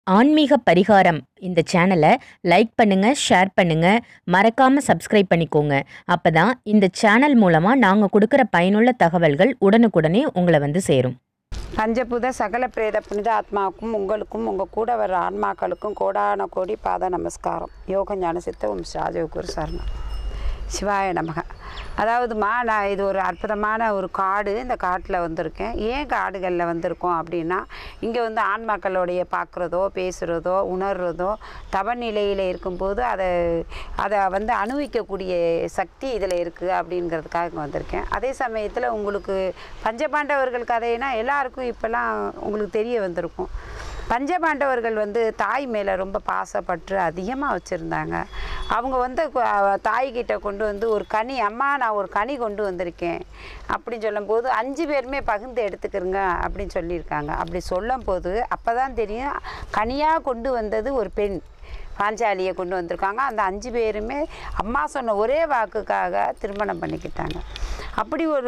ஆன்மீக பரிகாரம் இந்த சேனலை லைக் பண்ணுங்க ஷேர் பண்ணுங்க மறக்காம சப்ஸ்கிரைப் பண்ணிக்கோங்க அப்பதான் இந்த சேனல் மூலமா நாங்க கொடுக்கிற பயனுள்ள தகவல்கள் உடனுக்குடனே உங்களை வந்து சேரும் பஞ்சபூத சகல பிரேத புனித ஆத்மாவுக்கும் உங்களுக்கும் உங்கள் கூட வர ஆன்மாக்களுக்கும் கோடான கோடி பாத நமஸ்காரம் யோக ஞான சித்த ஓம் ராஜகுரு சரணம் சிவாய நமக அதாவதுமா நான் இது ஒரு அற்புதமான ஒரு காடு இந்த காட்டில் வந்திருக்கேன் ஏன் காடுகளில் வந்திருக்கோம் அப்படின்னா இங்கே வந்து ஆன்மாக்களுடைய பார்க்குறதோ பேசுகிறதோ உணர்றதோ தவ நிலையில் இருக்கும்போது அதை அதை வந்து அனுபவிக்கக்கூடிய சக்தி இதில் இருக்குது அப்படிங்கிறதுக்காக இங்கே வந்திருக்கேன் அதே சமயத்தில் உங்களுக்கு பஞ்சபாண்டவர்கள் கதைனா எல்லாருக்கும் இப்போல்லாம் உங்களுக்கு தெரிய வந்திருக்கும் பஞ்சபாண்டவர்கள் வந்து தாய் மேலே ரொம்ப பாசப்பற்று அதிகமாக வச்சுருந்தாங்க அவங்க வந்து கு- அவ- தாய்கிட்ட கொண்டு வந்து ஒரு கனி அம்மா நான் ஒரு கனி கொண்டு வந்திருக்கேன் அப்படின்னு சொல்லும்போது அஞ்சு பேருமே பகிர்ந்து எடுத்துக்கிறங்க அப்படின்னு சொல்லியிருக்காங்க அப்படி சொல்லும்போது அப்போ தான் தெரியும் கனியாக கொண்டு வந்தது ஒரு பெண் பாஞ்சாலியை கொண்டு வந்திருக்காங்க அந்த அஞ்சு பேருமே அம்மா சொன்ன ஒரே வாக்குக்காக திருமணம் பண்ணிக்கிட்டாங்க அப்படி ஒரு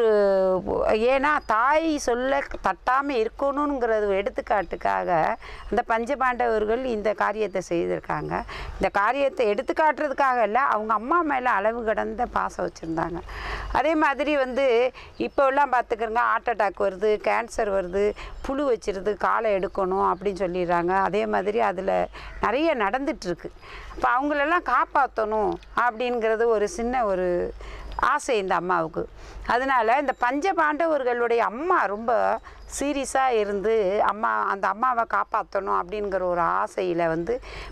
ஏன்னா தாய் சொல்ல தட்டாமல் இருக்கணுங்கிறது எடுத்துக்காட்டுக்காக அந்த பஞ்சபாண்டவர்கள் இந்த காரியத்தை செய்திருக்காங்க இந்த காரியத்தை எடுத்துக்காட்டுறதுக்காக இல்லை அவங்க அம்மா மேலே அளவு கடந்த பாசம் வச்சுருந்தாங்க அதே மாதிரி வந்து இப்போல்லாம் பார்த்துக்கிறங்க ஹார்ட் அட்டாக் வருது கேன்சர் வருது புழு வச்சிருது காலை எடுக்கணும் அப்படின்னு சொல்லிடுறாங்க அதே மாதிரி அதில் நிறைய நடந்துட்டுருக்கு அப்போ அவங்களெல்லாம் காப்பாற்றணும் அப்படிங்கிறது ஒரு சின்ன ஒரு ஆசை இந்த அம்மாவுக்கு அதனால இந்த பஞ்ச பாண்டவர்களுடைய அம்மா ரொம்ப சீரியஸாக இருந்து அம்மா அந்த அம்மாவை காப்பாற்றணும் அப்படிங்கிற ஒரு ஆசையில் வந்து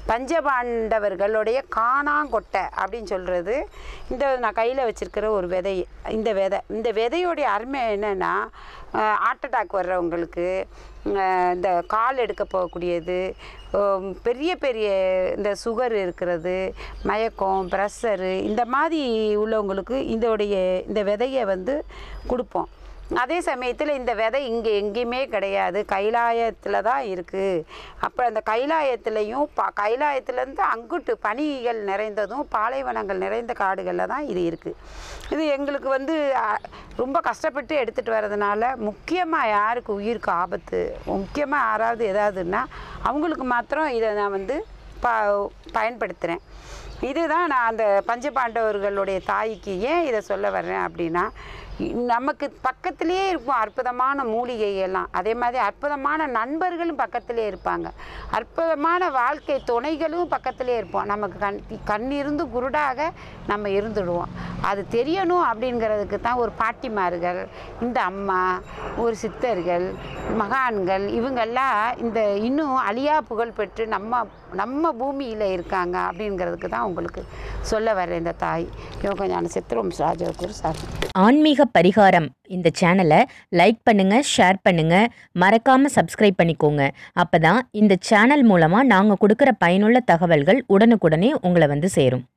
பஞ்சபாண்டவர்களுடைய காணாங்கொட்டை அப்படின்னு சொல்கிறது இந்த நான் கையில் வச்சிருக்கிற ஒரு விதை இந்த விதை இந்த விதையோடைய அருமை என்னென்னா ஹார்ட் அட்டாக் வர்றவங்களுக்கு அஹ் இந்த கால் எடுக்க போகக்கூடியது உம், பெரிய பெரிய இந்த சுகர் இருக்கிறது மயக்கம் ப்ரெஷரு இந்த மாதிரி உள்ளவங்களுக்கு இதோடைய இந்த விதையை வந்து கொடுப்போம் அதே சமயத்தில் இந்த விதை இங்கே எங்கேயுமே கிடையாது கைலாயத்தில் தான் இருக்குது அப்போ அந்த கைலாயத்துலேயும் ப கைலாயத்துலேருந்து அங்குட்டு பனிகள் நிறைந்ததும் பாலைவனங்கள் நிறைந்த காடுகளில் தான் இது இருக்குது இது எங்களுக்கு வந்து அ, ரொம்ப கஷ்டப்பட்டு எடுத்துகிட்டு வர்றதுனால முக்கியமாக யாருக்கு உயிருக்கு ஆபத்து முக்கியமாக யாராவது ஏதாவதுன்னா அவங்களுக்கு மாத்திரம் இதை நான் வந்து ப பயன்படுத்துகிறேன் இதுதான் நான் அந்த பஞ்சபாண்டவர்களுடைய தாய்க்கு ஏன் இதை சொல்ல வர்றேன் அப்படின்னா இ- நமக்கு பக்கத்திலேயே இருக்கும் அற்புதமான மூலிகை எல்லாம் அதே மாதிரி அற்புதமான நண்பர்களும் பக்கத்திலே இருப்பாங்க அற்புதமான வாழ்க்கை துணைகளும் பக்கத்திலே இருப்போம் நமக்கு கண் கண்ணிருந்து குருடாக நம்ம இருந்துடுவோம் அது தெரியணும் அப்படிங்கிறதுக்கு தான் ஒரு பாட்டிமார்கள் இந்த அம்மா ஒரு சித்தர்கள் மகான்கள் இவங்கெல்லாம் இந்த இன்னும் அழியா புகழ் பெற்று நம்ம நம்ம பூமியில் இருக்காங்க அப்படிங்கிறதுக்கு தான் உங்களுக்கு சொல்ல வர்ற இந்த தாய் யோகஞான சித்திரம் ராஜகுரு சார் ஆன்மீக பரிகாரம் இந்த சேனலை லைக் பண்ணுங்க ஷேர் பண்ணுங்க மறக்காம சப்ஸ்கிரைப் பண்ணிக்கோங்க அப்பதான் இந்த சேனல் மூலமா நாங்க கொடுக்கிற பயனுள்ள தகவல்கள் உடனுக்குடனே உங்களை வந்து சேரும்